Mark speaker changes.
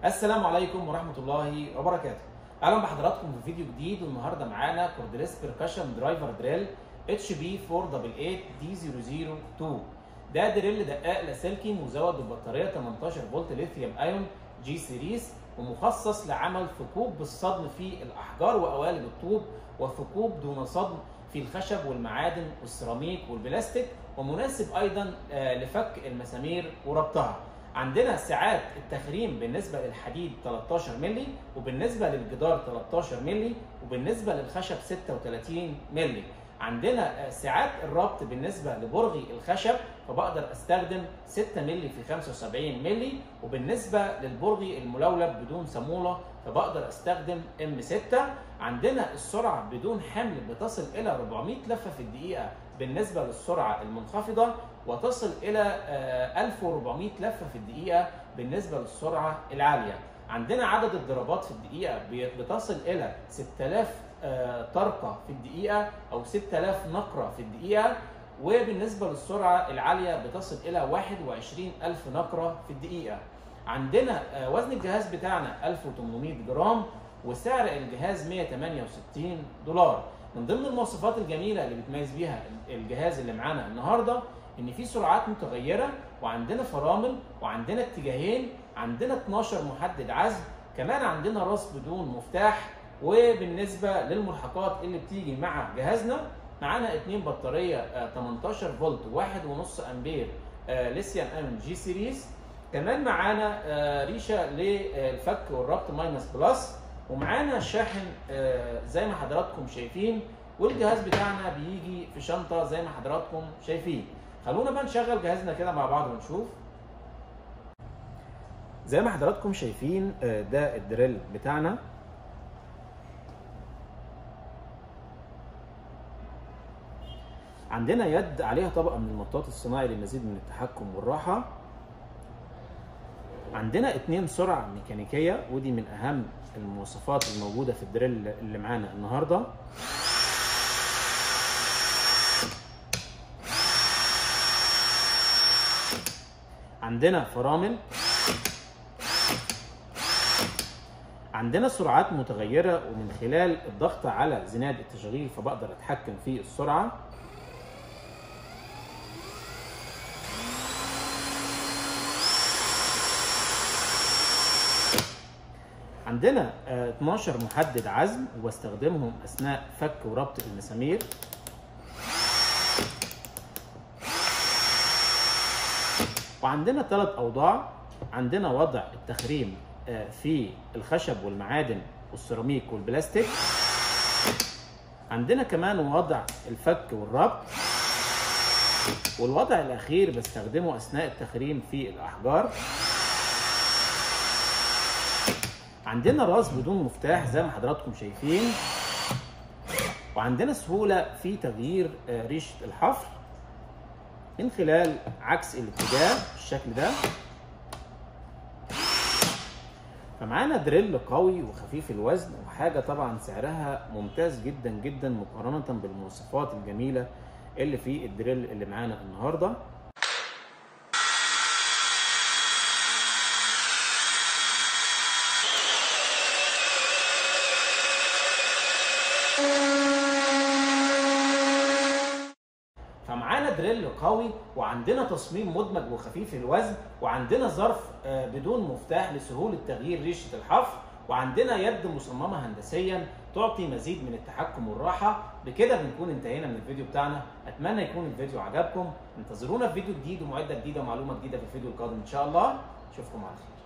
Speaker 1: السلام عليكم ورحمة الله وبركاته أهلا بحضراتكم في فيديو جديد والنهاردة معانا كوردليس بيركشن درايفر دريل اتش بي 488 دي 002 ده دريل دقاق لاسلكي مزود ببطارية 18 فولت ليثيوم ايون جي سيريس ومخصص لعمل ثقوب بالصدم في الأحجار وقوالب الطوب وثقوب دون صدم في الخشب والمعادن والسيراميك والبلاستيك ومناسب ايضا لفك المسامير وربطها عندنا ساعات التخريم بالنسبه للحديد 13 مللي وبالنسبه للجدار 13 مللي وبالنسبه للخشب 36 مللي عندنا ساعات الربط بالنسبه لبرغي الخشب فبقدر استخدم 6 مللي في 75 مللي وبالنسبه للبرغي الملولب بدون صاموله فبقدر استخدم ام 6 عندنا السرعه بدون حمل بتصل الى 400 لفه في الدقيقه بالنسبه للسرعه المنخفضه وتصل الى 1400 لفه في الدقيقه بالنسبه للسرعه العاليه عندنا عدد الضربات في الدقيقه بتصل الى 6000 طرقه في الدقيقه او 6000 نقره في الدقيقه وبالنسبه للسرعه العاليه بتصل الى 21000 نقره في الدقيقه عندنا وزن الجهاز بتاعنا 1800 جرام وسعر الجهاز 168 دولار من ضمن المواصفات الجميله اللي بتميز بيها الجهاز اللي معانا النهارده ان في سرعات متغيره وعندنا فرامل وعندنا اتجاهين عندنا 12 محدد عزم كمان عندنا راس بدون مفتاح وبالنسبه للملحقات اللي بتيجي مع جهازنا معانا اتنين بطاريه 18 فولت 1.5 امبير ليثيوم ايون جي سيريز كمان معانا ريشه للفك والربط ماينس بلس ومعانا شاحن زي ما حضراتكم شايفين والجهاز بتاعنا بيجي في شنطه زي ما حضراتكم شايفين خلونا بقى نشغل جهازنا كده مع بعض ونشوف زي ما حضراتكم شايفين ده الدريل بتاعنا عندنا يد عليها طبقه من المطاط الصناعي لمزيد من التحكم والراحه عندنا اتنين سرعة ميكانيكية ودي من أهم المواصفات الموجودة في الدريل اللي معانا النهاردة عندنا فرامل عندنا سرعات متغيرة ومن خلال الضغط على زناد التشغيل فبقدر أتحكم في السرعة عندنا 12 محدد عزم وبستخدمهم اثناء فك وربط المسامير وعندنا ثلاث اوضاع عندنا وضع التخريم في الخشب والمعادن والسيراميك والبلاستيك عندنا كمان وضع الفك والربط والوضع الاخير بستخدمه اثناء التخريم في الاحجار عندنا راس بدون مفتاح زي ما حضراتكم شايفين وعندنا سهولة في تغيير ريشة الحفر من خلال عكس الاتجاه بالشكل ده فمعانا دريل قوي وخفيف الوزن وحاجة طبعا سعرها ممتاز جدا جدا مقارنة بالمواصفات الجميلة اللي في الدريل اللي معانا النهارده فمعانا دريل قوي وعندنا تصميم مدمج وخفيف الوزن وعندنا ظرف بدون مفتاح لسهوله تغيير ريشه الحفر وعندنا يد مصممه هندسيا تعطي مزيد من التحكم والراحه بكده بنكون انتهينا من الفيديو بتاعنا اتمنى يكون الفيديو عجبكم انتظرونا في فيديو جديد ومعده جديده ومعلومه جديده في الفيديو القادم ان شاء الله اشوفكم على خير